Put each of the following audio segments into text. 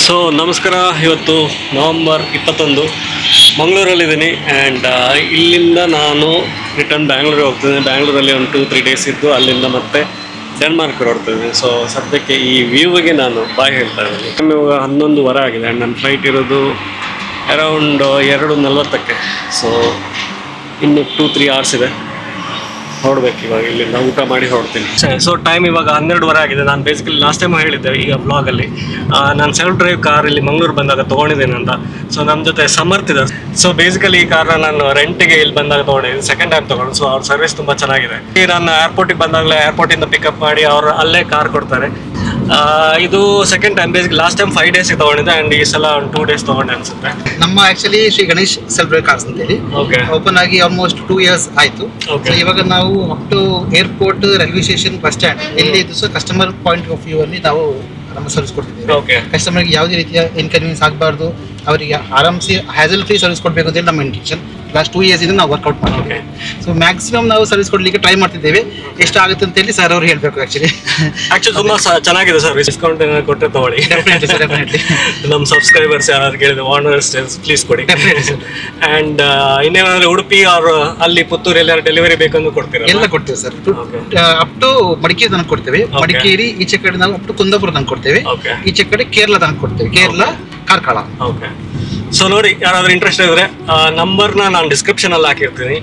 So ನಮಸ್ಕಾರ ಇವತ್ತು November ಇಪ್ಪತ್ತೊಂದು ಮಂಗಳೂರಲ್ಲಿದ್ದೀನಿ ಆ್ಯಂಡ್ ಇಲ್ಲಿಂದ ನಾನು ರಿಟರ್ನ್ ಬ್ಯಾಂಗ್ಳೂರಿಗೆ ಹೋಗ್ತಿದ್ದೀನಿ ಬ್ಯಾಂಗ್ಳೂರಲ್ಲಿ ಒಂದು ಟೂ ತ್ರೀ ಡೇಸ್ ಇದ್ದು ಅಲ್ಲಿಂದ ಮತ್ತೆ ಡೆನ್ಮಾರ್ಕ್ ಹೊರಡ್ತಿದ್ದೀನಿ ಸೊ ಸದ್ಯಕ್ಕೆ ಈ ವ್ಯೂವಿಗೆ ನಾನು ಬಾಯ್ ಹೇಳ್ತಾ ಇದ್ದೀನಿ ಇವಾಗ ಹನ್ನೊಂದು ವರ ಆಗಿದೆ ಆ್ಯಂಡ್ ನನ್ನ ಫ್ಲೈಟ್ ಇರೋದು ಅರೌಂಡ್ ಎರಡು ನಲ್ವತ್ತಕ್ಕೆ ಸೊ ಇನ್ನು ಟೂ ತ್ರೀ ಅವರ್ಸ್ ಇದೆ ಹೊರಡ್ಬೇಕು ಇವಾಗ ಇಲ್ಲಿಂದ ಊಟ ಮಾಡಿ ಹೊರಡ್ತೀನಿ ಸೊ ಟೈಮ್ ಇವಾಗ ಹನ್ನೆರಡುವರೆ ಆಗಿದೆ ನಾನು ಬೇಸಿಕಲಿ ಲಾಸ್ಟ್ ಟೈಮ್ ಹೇಳಿದ್ದೆ ಈಗ ಬ್ಲಾಗಲ್ಲಿ ನಾನು ಸೆಲ್ಫ್ ಡ್ರೈವ್ ಕಾರ್ ಇಲ್ಲಿ ಮಂಗಳೂರು ಬಂದಾಗ ತೊಗೊಂಡಿದ್ದೀನಿ ಅಂತ ಸೊ ನಮ್ಮ ಜೊತೆ ಸಮರ್ಥ ಇದೆ ಸೊ ಬೇಸಿಕಲಿ ಈ ಕಾರ್ನ ನಾನು ರೆಂಟಿಗೆ ಇಲ್ಲಿ ಬಂದಾಗ ತೊಗೊಂಡಿದ್ದೀನಿ ಸೆಕೆಂಡ್ ಟೈಮ್ ತೊಗೊಂಡು ಸೊ ಅವ್ರ ಸರ್ವಿಸ್ ತುಂಬ ಚೆನ್ನಾಗಿದೆ ಈಗ ನಾನು ಏರ್ಪೋರ್ಟಿಗೆ ಬಂದಾಗಲೇ ಏರ್ಪೋರ್ಟಿಂದ ಪಿಕಪ್ ಮಾಡಿ ಅವರು ಅಲ್ಲೇ ಕಾರ್ ಕೊಡ್ತಾರೆ ಆ, ಇದು second time basic last time five ಡೇಸ್ಗೆ ತೊಗೊಂಡಿದ್ದೆ ಆ್ಯಂಡ್ ಈ ಸಲ ಒಂದು ಟೂ ಡೇಸ್ ತೊಗೊಂಡೆ ಅನ್ಸುತ್ತೆ ನಮ್ಮ actually Shri Ganesh self drive cars ಅಂತೇಳಿ ಓಕೆ ಓಪನ್ ಆಗಿ ಆಲ್ಮೋಸ್ಟ್ ಟೂ ಇಯರ್ಸ್ ಆಯ್ತು Okay. So ಇವಾಗ ನಾವು up to airport railway station bus stand ಎಲ್ಲಿ ಇದ್ದು ಸಹ ಕಸ್ಟಮರ್ ಪಾಯಿಂಟ್ ಆಫ್ ವ್ಯೂ ಅಲ್ಲಿ ನಾವು ನಮ್ಮ ಸರ್ವಿಸ್ ಕೊಡ್ತಿದ್ದೇವೆ ಓಕೆ ಕಸ್ಟಮರ್ಗೆ ಯಾವುದೇ ರೀತಿಯ ಇನ್ಕನ್ವೀನಿಯನ್ಸ್ ಆಗಬಾರ್ದು ಅವರಿಗೆ ಆರಾಮ್ಸಿ ಹ್ಯಾಸಲ್ ಫ್ರೀ ಸರ್ವಿಸ್ ಕೊಡಬೇಕು ಅಂತೇಳಿ ನಮ್ಮ ಇಂಟೆನ್ಷನ್ ಲಾಸ್ಟ್ ಟೂ ಇಯರ್ಸ್ ಇಂದ ನಾವು ವರ್ಕೌಟ್ Okay. ಮಾಡ್ತೀವಿ ಸೊ ಮ್ಯಾಕ್ಸಿಮಮ್ ನಾವು ಸರ್ವಿಸ್ ಕೊಡ್ಲಿಕ್ಕೆ ಟ್ರೈ ಮಾಡ್ತಿದ್ದೇವೆ ಎಷ್ಟು ಆಗುತ್ತೆ ಅಂತೇಳಿ ಸರ್ ಅವ್ರು ಹೇಳಬೇಕು ಆಕ್ಚುಲಿ ಆಕ್ಚುಲಿ ತುಂಬಾ ಸ- ಚೆನ್ನಾಗಿದೆ ಸರ್ವಿಸ್ ಡಿಸ್ಕೌಂಟ್ ಏನಾದ್ರು ಕೊಟ್ಟರೆ ತಗೊಳ್ಳಿ Definitely sir, definitely. ನಮ್ಮ ಸಬ್ಸ್ಕ್ರೈಬರ್ಸ್ ಯಾರು ಕೇಳಿದ್ರೆ ವಾರ್ನರ್ ಪ್ಲೀಸ್ ಕೊಡಿ Definitely sir. ಅಂಡ್ ಇನ್ನೇನಾದ್ರೆ ಉಡುಪಿ ಅವ್ರು ಅಲ್ಲಿ ಪುತ್ತೂರು ಎಲ್ಲಾರು ಡೆಲಿವರಿ ಬೇಕಂದು ಕೊಡ್ತೀರಾ ಎಲ್ಲ ಕೊಡ್ತೇವೆ sir Okay. Up to Madikeri ತನಕ ಕೊಡ್ತೇವೆ Okay. ಮಡಿಕೇರಿ ಈಚೆ ಕಡೆ ನಾವು ಅಪ್ ಟು ಕುಂದಾಪುರ ತನಕ ಕೊಡ್ತೇವೆ ಓಕೆ ಈಚೆ ಕಡೆ ಕೇರಳ ತನಕ ಕೊಡ್ತೇವೆ ಕೇರಳ ಕಾರ್ಕಳ ಓಕೆ ಸೊ ನೋಡಿ ಯಾರಾದ್ರೂ ಇಂಟ್ರೆಸ್ಟ್ ಇದ್ರೆ ನಂಬರ್ನ ನಾನು ಡಿಸ್ಕ್ರಿಪ್ಷನ್ ಅಲ್ಲಿ ಹಾಕಿರ್ತೀನಿ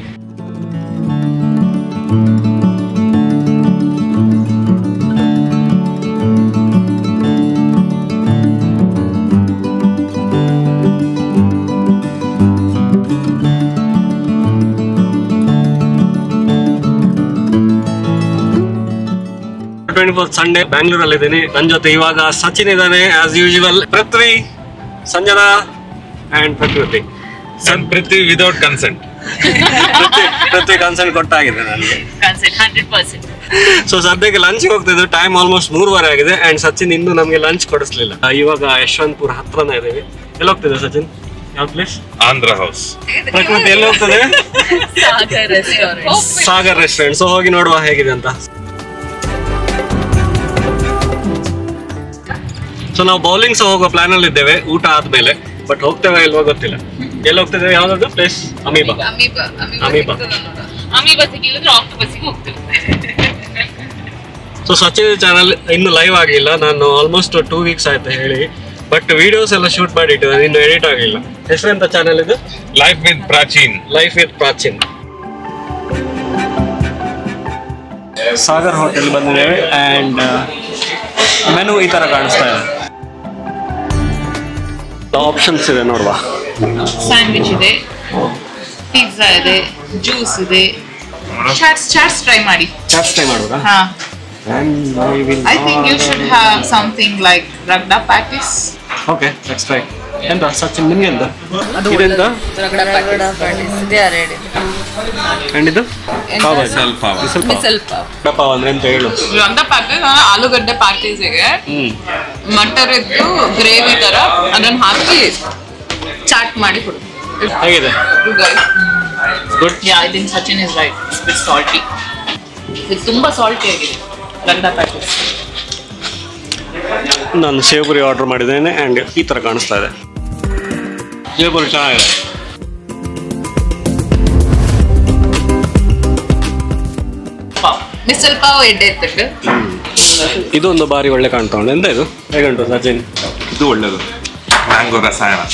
ಟ್ವೆಂಟಿ ಫೋರ್ ಸಂಡೇ ಬ್ಯಾಂಗ್ಳೂರಲ್ಲಿ ಇದ್ದೀನಿ ನನ್ನ ಜೊತೆ ಇವಾಗ ಸಚಿನ್ ಇದ್ದಾನೆ as usual Prithvi Sanjana and Prakriti And Prithvi without consent. Prithvi Prithvi concert ಕೊಟ್ಟಾಗಿದೆ ನನಗೆ ಕನ್ಸರ್ಟ್ ಹಂಡ್ರೆಡ್ ಪರ್ಸೆಂಟ್ ಸೊ ಸದ್ಯಕ್ಕೆ ಲಂಚ್ ಹೋಗ್ತಿದ್ವಿ ಟೈಮ್ ಆಲ್ಮೋಸ್ಟ್ ಮೂರುವರೆ ಆಗಿದೆ ಅಂಡ್ ಸಚಿನ್ ಇನ್ನೂ ನಮಗೆ ಲಂಚ್ ಕೊಡಿಸ್ಲಿಲ್ಲ ಆ, ಇವಾಗ ಯಶವಂತಪುರ ಹತ್ರನೇ ಇದ್ದೀವಿ ಎಲ್ಲಿ ಹೋಗ್ತಿದೆ ಸಚಿನ್ ಯಾವ ಪ್ಲೇಸ್ Andhra House. ಪ್ರಕೃತಿ ಎಲ್ಲಿ ಹೋಗ್ತದೆ Sagar restaurant Sagar restaurant so ಹೋಗಿ ನೋಡುವ ಹೇಗಿದೆ ಅಂತ ಸೊ ನಾವು ಬೌಲಿಂಗ್ ಸಹ ಹೋಗೋ ಪ್ಲಾನ್ ಅಲ್ಲಿ ಇದ್ದೇವೆ ಊಟ ಆದ್ಮೇಲೆ ಬಟ್ ಹೋಗ್ತೇವೆ ಇಲ್ವೋ ಗೊತ್ತಿಲ್ಲ ಎಲ್ಲಿ ಹೋಗ್ತಿದ್ದೇವೆ ಯಾವ್ದಾದ್ರು place amoeba amoeba amoeba. Amoeba ಸಿಕ್ಕಿದ್ರೆ ಆಕ್ಟೋಬಸ್ಸಿಗೆ ಹೋಗ್ತೇವೆ ಸೊ ಸಚಿನ್ ಚಾನಲ್ ಇನ್ನು ಲೈವ್ ಆಗಿಲ್ಲ ನಾನು ಆಲ್ಮೋಸ್ಟ್ ಟೂ ವೀಕ್ಸ್ ಆಯ್ತು ಹೇಳಿ ಬಟ್ ವಿಡಿಯೋಸ್ ಎಲ್ಲ ಶೂಟ್ ಮಾಡಿ ಇಟ್ಟಿದ್ದಾರೆ ಇನ್ನು ಎಡಿಟ್ ಆಗಿಲ್ಲ ಹೆಸರೆಂತ ಚಾನಲ್ ಇದು Life with Prachin. Life with Prachin Sagar hotel ಬಂದಿದ್ದೇವೆ ಆ್ಯಂಡ್ ಮೆನು ಈ ಥರ ಕಾಣಿಸ್ತಾ ಇದೆ ಆಪ್ಷನ್ಸ್ ಇದೆ ನೋಡುವ ಸ್ಯಾಂಡ್ವಿಚ್ ಇದೆ ಪಿಜ್ಜಾ ಇದೆ ಜ್ಯೂಸ್ ಇದೆ ಚಾಟ್ಸ್ ಚಾಟ್ಸ್ ಟ್ರೈ ಮಾಡಿ ಚಾಟ್ಸ್ ಟ್ರೈ ಮಾಡುವುದಾ ಹಾ and I will I think you should have something like ragda patties okay next try ಎಂತ ಸಚಿನ್ ನಿಮ್ಗೆ ಎಂತ ಇದೆಂತ ರಗಡಾ ಪ್ಯಾಟಿಸ್ ಆ್ಯಂಡ್ ಇದು ಪಾವ್ ಭಾಜಿ. Misal pav. ಮಿಸಲ್ ಪಾವ್. ಮಿಸಲ್ ಪಾವ್ ವಡ ಪಾವ್ ಅಂದ್ರೆ ಎಂತ ಹೇಳು ರಗ್ಡಾ ಪ್ಯಾಟಿಸ್ ಆಲೂಗಡ್ಡೆ ಪ್ಯಾಟಿಸ್ಗೆ ಹ್ಮ್ ಮಟರ್ ಇದ್ದು ಗ್ರೇವಿ ತರ ಅದನ್ನ ಹಾಕಿ ಚಾಟ್ ಮಾಡಿ ಕೊಡು ಹೇಗಿದೆ good ya I think Sachin is right with salty ಇದು ತುಂಬಾ ಸಾಲ್ಟಿ ಆಗಿದೆ ರಗ್ಡಾ ಪ್ಯಾಟಿಸ್ ನಾನು ಸೇವಪುರಿ ಆರ್ಡರ್ ಮಾಡಿದ್ದೇನೆ ಆ್ಯಂಡ್ ಈ ಥರ ಕಾಣಿಸ್ತಾ ಇದೆ ಸೇವಪುರಿ ಚೆನ್ನಾಗಿದೆ ಪಾವ್ ಮಿಸಲ್ ಪಾವ್ ಎಡ್ಡೆ ಎತ್ತಿಟ್ಟು ಇದೊಂದು ಬಾರಿ ಒಳ್ಳೆ ಕಾಣ್ತಾ ಉಂಟು ಎಂತ ಇದು ಹೇಗುಂಟು ಸಚಿನ್ ಇದು ಒಳ್ಳೆದು ಮ್ಯಾಂಗೋ ರಸಾಯನ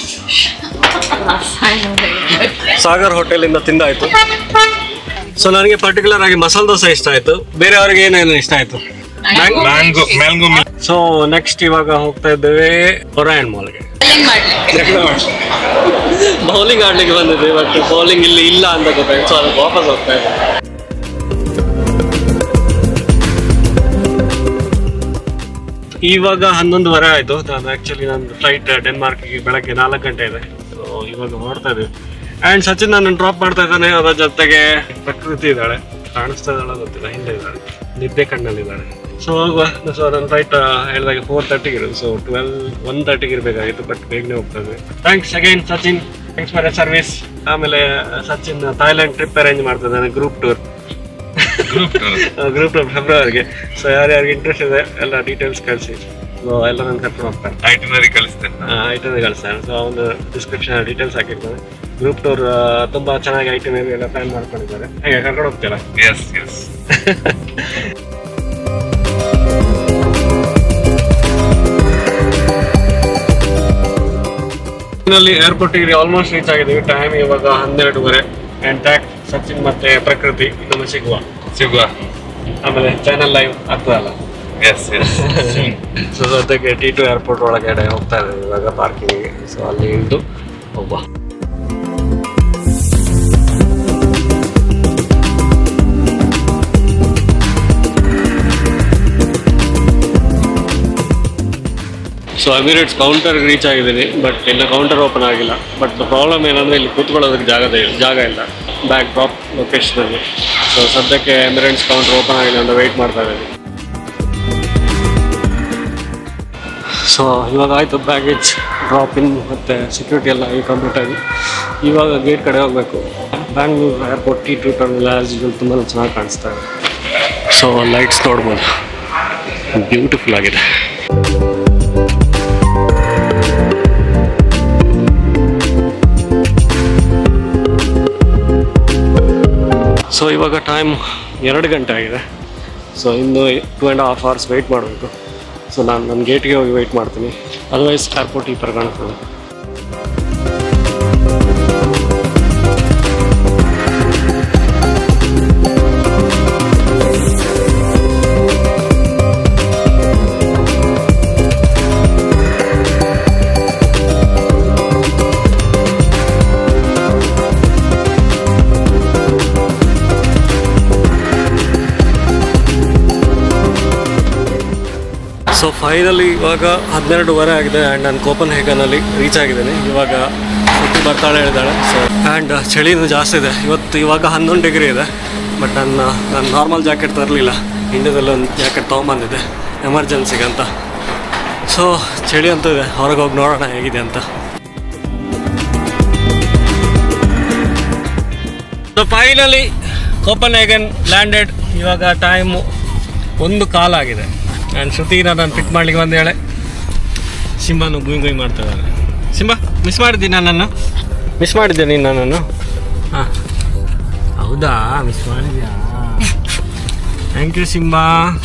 ಸಾಗರ್ ಹೋಟೆಲಿಂದ ತಿಂದಾಯ್ತು ಸೊ ನನಗೆ ಪರ್ಟಿಕ್ಯುಲರ್ ಆಗಿ ಮಸಾಲೆ ದೋಸೆ ಇಷ್ಟ ಆಯ್ತು ಬೇರೆಯವ್ರಿಗೆ ಏನೇನು ಇಷ್ಟ ಆಯ್ತು ಮ್ಯಾಂಗೋ ಮ್ಯಾಂಗೋ ಸೊ ನೆಕ್ಸ್ಟ್ ಇವಾಗ ಹೋಗ್ತಾ ಇದ್ದೇವೆ ಒರಾಯಣ್ ಮಾಲ್ಗೆ ಬೌಲಿಂಗ್ ಆಡ್ಲಿಕ್ಕೆ ಬಂದಿದ್ದೆ ಬಟ್ ಬೌಲಿಂಗ್ ಇಲ್ಲಿ ಇಲ್ಲ ಅಂತ ಗೊತ್ತಾಯ್ತು ಸೊ ಅದಕ್ಕೆ ವಾಪಸ್ ಹೋಗ್ತಾ ಇದೆ ಇವಾಗ ಹನ್ನೊಂದುವರೆ ಆಯ್ತು ನಾನು ಆಕ್ಚುಲಿ ನನ್ನ ಫ್ಲೈಟ್ ಡೆನ್ಮಾರ್ಕ್ಗೆ ಬೆಳಗ್ಗೆ ನಾಲ್ಕು ಗಂಟೆ ಇದೆ ಸೊ ಇವಾಗ ಹೊರಡ್ತಾ ಇದ್ದೀವಿ ಆ್ಯಂಡ್ ಸಚಿನ್ ನನ್ನ ಡ್ರಾಪ್ ಮಾಡ್ತಾ ಇದ್ದಾನೆ ಅದರ ಜೊತೆಗೆ ಪ್ರಕೃತಿ ಇದ್ದಾಳೆ ಕಾಣಿಸ್ತಾ ಇದ್ದಾಳೆ ಗೊತ್ತಿಲ್ಲ ಹಿಂದೆ ಇದ್ದಾಳೆ ನಿದ್ದೆ ಕಣ್ಣಲ್ಲಿದ್ದಾಳೆ ಸೊ ಹೋಗುವ ಸೊ ನನ್ನ ಫ್ಲೈಟ್ ಹೇಳಿದಾಗ ಫೋರ್ ತರ್ಟಿಗೆ ಇರೋದು ಸೊ ಟ್ವೆಲ್ ಒನ್ ತರ್ಟಿಗೆ ಇರಬೇಕಾಗಿತ್ತು ಬಟ್ ಬೇಗನೆ ಹೋಗ್ತಾ ಇದ್ವಿ thanks again Sachin thanks for service ಆಮೇಲೆ ಸಚಿನ್ ಥೈಲ್ಯಾಂಡ್ ಟ್ರಿಪ್ ಅರೇಂಜ್ ಮಾಡ್ತಾ ಇದ್ದಾನೆ ಗ್ರೂಪ್ ಟೂರ್ ಗ್ರೂಪ್ ಗ್ರೂಪ್ ಫೆಬ್ರವರಿಗೆ ಸೊ ಯಾರ್ಯಾರಿಗೆ ಇಂಟ್ರೆಸ್ಟ್ ಇದೆ ಎಲ್ಲ ಡೀಟೇಲ್ಸ್ ಕಳಿಸಿ ಸೊ ಎಲ್ಲ ನನ್ನ ಕರ್ಕೊಂಡು ಹೋಗ್ತಾನೆ ಐಟಿನರಿ ಕಳಿಸ್ತೇನೆ ಐಟನ್ ಕಳಿಸ್ತಾನೆ ಸೊ ಅವನು ಡಿಸ್ಕ್ರಿಪ್ಷನ್ ಡೀಟೇಲ್ಸ್ ಹಾಕಿರ್ತಾನೆ ಗ್ರೂಪ್ ಟೂರ್ ತುಂಬ ಚೆನ್ನಾಗಿ ಐಟನರಿ ಎಲ್ಲ ಪ್ಲಾನ್ ಮಾಡ್ಕೊಂಡಿದ್ದಾರೆ ಹೇಗೆ ಕರ್ಕೊಂಡು ಹೋಗ್ತೀರಾ ಎಸ್ ಎಸ್ ನಲ್ಲಿ ಏರ್ಪೋರ್ಟಿಗೆ ಆಲ್ಮೋಸ್ಟ್ ರೀಚ್ ಆಗಿದ್ದೀವಿ ಟೈಮ್ ಇವಾಗ ಹನ್ನೆರಡುವರೆ ಆ್ಯಂಡ್ ಟ್ಯಾಕ್ ಸಚಿನ್ ಮತ್ತೆ ಪ್ರಕೃತಿ ಇನ್ನೊಮ್ಮೆ ಸಿಗುವ ಸಿಗುವ ಆಮೇಲೆ ಚಾನಲ್ ಲೈವ್ ಆಗ್ತದಲ್ಲ ಎಸ್ ಎಸ್ ಸೊ ಸದ್ಯಕ್ಕೆ ಟಿ ಟು ಏರ್ಪೋರ್ಟ್ ಒಳಗಡೆ ಹೋಗ್ತಾ ಇದ್ದೀವಿ ಇವಾಗ ಪಾರ್ಕಿಂಗಿಗೆ ಸೊ ಅಲ್ಲಿ ಇಳಿದು ಹೋಗುವ ಸೊ ಅಮಿರೇಟ್ಸ್ ಕೌಂಟರ್ಗೆ ರೀಚ್ ಆಗಿದ್ದೀನಿ ಬಟ್ ಇನ್ನು ಕೌಂಟರ್ ಓಪನ್ ಆಗಿಲ್ಲ ಬಟ್ ಪ್ರಾಬ್ಲಮ್ ಏನಂದರೆ ಇಲ್ಲಿ ಕೂತ್ಕೊಳ್ಳೋದಕ್ಕೆ ಜಾಗದ ಜಾಗ ಇಲ್ಲ ಬ್ಯಾಕ್ ಡ್ರಾಪ್ ಲೊಕೇಶನಲ್ಲಿ ಸೊ ಸದ್ಯಕ್ಕೆ ಎಮಿರೇಟ್ಸ್ ಕೌಂಟರ್ ಓಪನ್ ಆಗಿಲ್ಲ ಅಂತ ವೆಯ್ಟ್ ಮಾಡ್ತಾ ಇದ್ದೀನಿ ಸೊ ಇವಾಗ ಆಯಿತು ಬ್ಯಾಗೇಜ್ ಡ್ರಾಪ್ ಇನ್ ಮತ್ತು ಸೆಕ್ಯೂರಿಟಿ ಎಲ್ಲ ಆಗಿ ಕಂಪ್ಲೀಟ್ ಆಗಿ ಇವಾಗ ಗೇಟ್ ಕಡೆ ಹೋಗಬೇಕು Bangalore airport T two terminal as usual ತುಂಬ ಚೆನ್ನಾಗಿ ಕಾಣಿಸ್ತಾ ಇದೆ ಸೊ ಲೈಟ್ಸ್ ನೋಡ್ಬೋದು ಬ್ಯೂಟಿಫುಲ್ ಆಗಿದೆ ಸೊ ಇವಾಗ ಟೈಮ್ ಎರಡು ಗಂಟೆ ಆಗಿದೆ ಸೊ ಇನ್ನು two and half hours wait ಮಾಡಬೇಕು ಸೊ ನಾನು ನನ್ನ ಗೇಟ್ಗೆ ಹೋಗಿ ವೆಯ್ಟ್ ಮಾಡ್ತೀನಿ ಅದರ್ವೈಸ್ ಏರ್ಪೋರ್ಟ್ ಈ ಥರ ಕಾಣ್ತದೆ ಸೊ ಫೈನಲಿ ಇವಾಗ ಹನ್ನೆರಡುವರೆ ಆಗಿದೆ ಆ್ಯಂಡ್ ನಾನು ಕೋಪನ್ ಹೇಗನಲ್ಲಿ ರೀಚ್ ಆಗಿದ್ದೀನಿ ಇವಾಗ ಸುತ್ತಿ ಬರ್ತಾಳೆ ಹೇಳಿದಾಳೆ ಸೊ ಆ್ಯಂಡ್ ಚಳಿನೂ ಜಾಸ್ತಿ ಇದೆ ಇವತ್ತು ಇವಾಗ ಹನ್ನೊಂದು ಡಿಗ್ರಿ ಇದೆ ಬಟ್ ನನ್ನ ನಾನು ನಾರ್ಮಲ್ ಜಾಕೆಟ್ ತರಲಿಲ್ಲ ಇಂಡಿಯಾದಲ್ಲಿ ಒಂದು ಜಾಕೆಟ್ ತೊಗೊಂಬಂದಿದ್ದೆ ಎಮರ್ಜೆನ್ಸಿಗೆ ಅಂತ ಸೊ ಚಳಿ ಅಂತೂ ಇದೆ ಹೊರಗೆ ಹೋಗಿ ನೋಡೋಣ ಹೇಗಿದೆ ಅಂತ so finally Copenhagen landed ಇವಾಗ ಟೈಮು ಒಂದು ಕಾಲಾಗಿದೆ ಆ್ಯಂಡ್ ಶ್ರುತಿನ ನಾನು ಪಿಕ್ ಮಾಡ್ಲಿಕ್ಕೆ ಬಂದು ಹೇಳೆ ಸಿಂಬನು ಗುಯ್ ಗುಯ್ ಮಾಡ್ತಾ ಇದ್ದಾನೆ ಸಿಂಬ ಮಿಸ್ ಮಾಡಿದ್ದೀನಿ ನನ್ನನ್ನು ಮಿಸ್ ಮಾಡಿದ್ದೆ ನೀನು ನನ್ನನ್ನು ಹಾಂ ಹೌದಾ ಮಿಸ್ ಮಾಡಿದ್ಯಾ ಥ್ಯಾಂಕ್ ಯು ಸಿಂಬಾ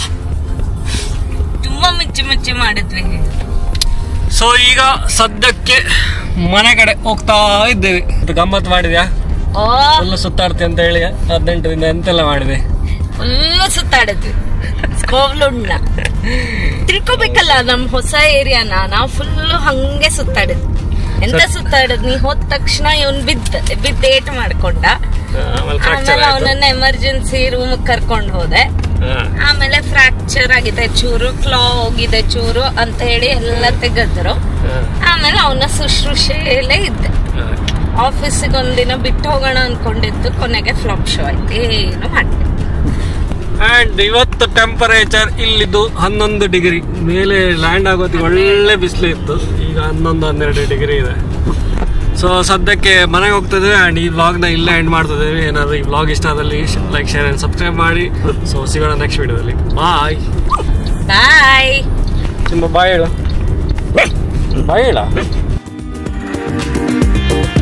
ತುಂಬಾ ಮುಚ್ಚಿ ಮುಚ್ಚಿ ಮಾಡಿದ್ವಿ ಸೊ ಈಗ ಸದ್ಯಕ್ಕೆ ಮನೆ ಕಡೆ ಹೋಗ್ತಾ ಇದ್ದೇವೆ ಇದು ಗಮ್ಮತ್ತು ಮಾಡಿದ್ಯಾ ಓ ಫುಲ್ ಸುತ್ತಾಡ್ತಿ ಅಂತ ಹೇಳಿ ಹದಿನೆಂಟು ದಿನ ಎಂತೆಲ್ಲ ಮಾಡಿದೆ ಫುಲ್ ಸುತ್ತಾಡಿದ್ವಿ ಸ್ಕೋವ್ಲುಣ್ಣ ತಿಳ್ಕೊಬೇಕಲ್ಲ ನಮ್ ಹೊಸ ಏರಿಯಾನ ನಾವು ಫುಲ್ ಹಂಗೆ ಸುತ್ತಾಡಿದ್ವಿ ಎಂತ ಸತ್- ಸುತ್ತಾಡಿದ್ ನೀ ಹೋದ ತಕ್ಷಣ ಇವನ್ ಬಿದ್ದ ಬಿದ್ದ ಏಟ್ ಮಾಡ್ಕೊಂಡ ಆಮೇಲೆ ಫ್ರಾಕ್ಚರ್ ಆಮೇಲೆ ಆಯ್ತು ಅವನನ್ನ ಎಮರ್ಜೆನ್ಸಿ ರೂಮ್ ಕರ್ಕೊಂಡ್ ಹೋದೆ ಹಾಂ ಆಮೇಲೆ ಫ್ರಾಕ್ಚರ್ ಆಗಿದೆ ಚೂರು ಕ್ಲಾ ಹೋಗಿದೆ ಚೂರು ಅಂತ ಹೇಳಿ ಎಲ್ಲ ತೆಗೆದ್ರು ಹಾಂ ಆಮೇಲೆ ಅವನ ಶುಶ್ರೂಷೆಯಲ್ಲೇ ಇದ್ದೆ ಆಫೀಸಿಗೆ ಒಂದಿನ ಬಿಟ್ಟು ಹೋಗೋಣ ಅನ್ಕೊಂಡಿದ್ದು ಕೊನೆಗೆ ಫ್ಲಾಪ್ ಶೋ ಆಯ್ತು ಏನು ಮಾಡಿದೆ ಅಂಡ್ ಇವತ್ತು ಟೆಂಪರೇಚರ್ ಇಲ್ಲಿದ್ದು ಹನ್ನೊಂದು ಡಿಗ್ರಿ ಮೇಲೆ ಲ್ಯಾಂಡ್ ಆಗೋತ್ತಿಗೆ ಒಳ್ಳೆ ಬಿಸಿಲು ಇತ್ತು ಈಗ ಹನ್ನೊಂದು ಹನ್ನೆರಡು ಡಿಗ್ರಿ ಇದೆ ಸೊ ಸದ್ಯಕ್ಕೆ ಮನೆಗೆ ಹೋಗ್ತಿದ್ದೇವೆ ಆ್ಯಂಡ್ ಈ ವ್ಲಾಗ್ನ ಇಲ್ಲೇ ಎಂಡ್ ಮಾಡ್ತಿದ್ದೇವೆ ಏನಾದರೂ ಈ ವ್ಲಾಗ್ ಇಷ್ಟ ಆದಲ್ಲಿ ಲೈಕ್ ಶೇರ್ ಆ್ಯಂಡ್ ಸಬ್ಸ್ಕ್ರೈಬ್ ಮಾಡಿ ಸೊ ಸಿಗೋಣ ನೆಕ್ಸ್ಟ್ ವಿಡಿಯೋದಲ್ಲಿ ಬಾಯ್ ಬಾಯ್ ತುಂಬ ಬಾಯ್ ಹೇಳು ಬಾಯ್ ಹೇಳ